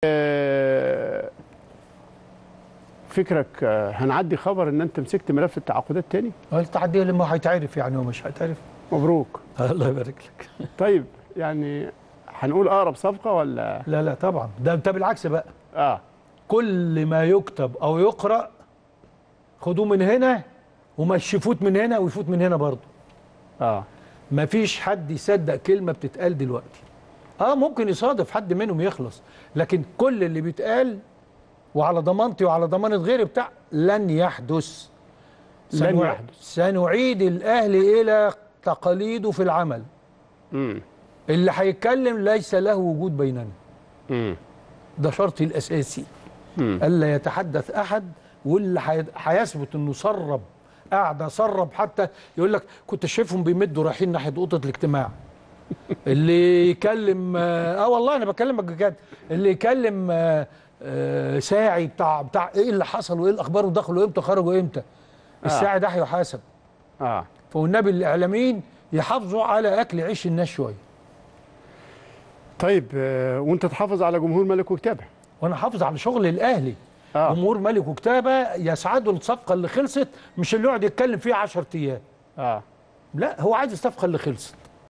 آه، فكرك آه، هنعدي خبر ان انت مسكت ملف التعاقدات تاني التعدي لما هيتعرف يعني ومش هيتعرف مبروك الله يبارك لك طيب يعني هنقول اقرب صفقه ولا لا لا طبعا ده ده بالعكس بقى اه كل ما يكتب او يقرا خدوه من هنا ومش يفوت من هنا ويفوت من هنا برضه اه مفيش حد يصدق كلمه بتتقال دلوقتي اه ممكن يصادف حد منهم يخلص لكن كل اللي بيتقال وعلى ضمانتي وعلى ضمانه غيري بتاع لن يحدث لن سنع- يحدث. سنعيد الاهلي الى تقاليده في العمل امم اللي هيتكلم ليس له وجود بيننا امم ده شرطي الاساسي مم. الا يتحدث احد واللي هي- هيثبت انه سرب قاعده سرب حتى يقول لك كنت شايفهم بيمدوا رايحين ناحيه اوضه الاجتماع اللي يكلم اه آه والله انا بكلمك بجد اللي يكلم آه آه ساعي بتاع بتاع ايه اللي حصل وايه الاخبار ودخلوا امتى خرجوا امتى الساعي ده هيحاسب اه فالنبي الاعلاميين يحافظوا على اكل عيش الناس شويه طيب آه، وانت تحافظ على جمهور ملك وكتابه وانا حافظ على شغل الاهلي آه. جمهور ملك وكتابه يسعدوا الصفقه اللي خلصت مش اللي يقعد يتكلم فيها 10 ايام اه لا هو عايز الصفقه اللي خلصت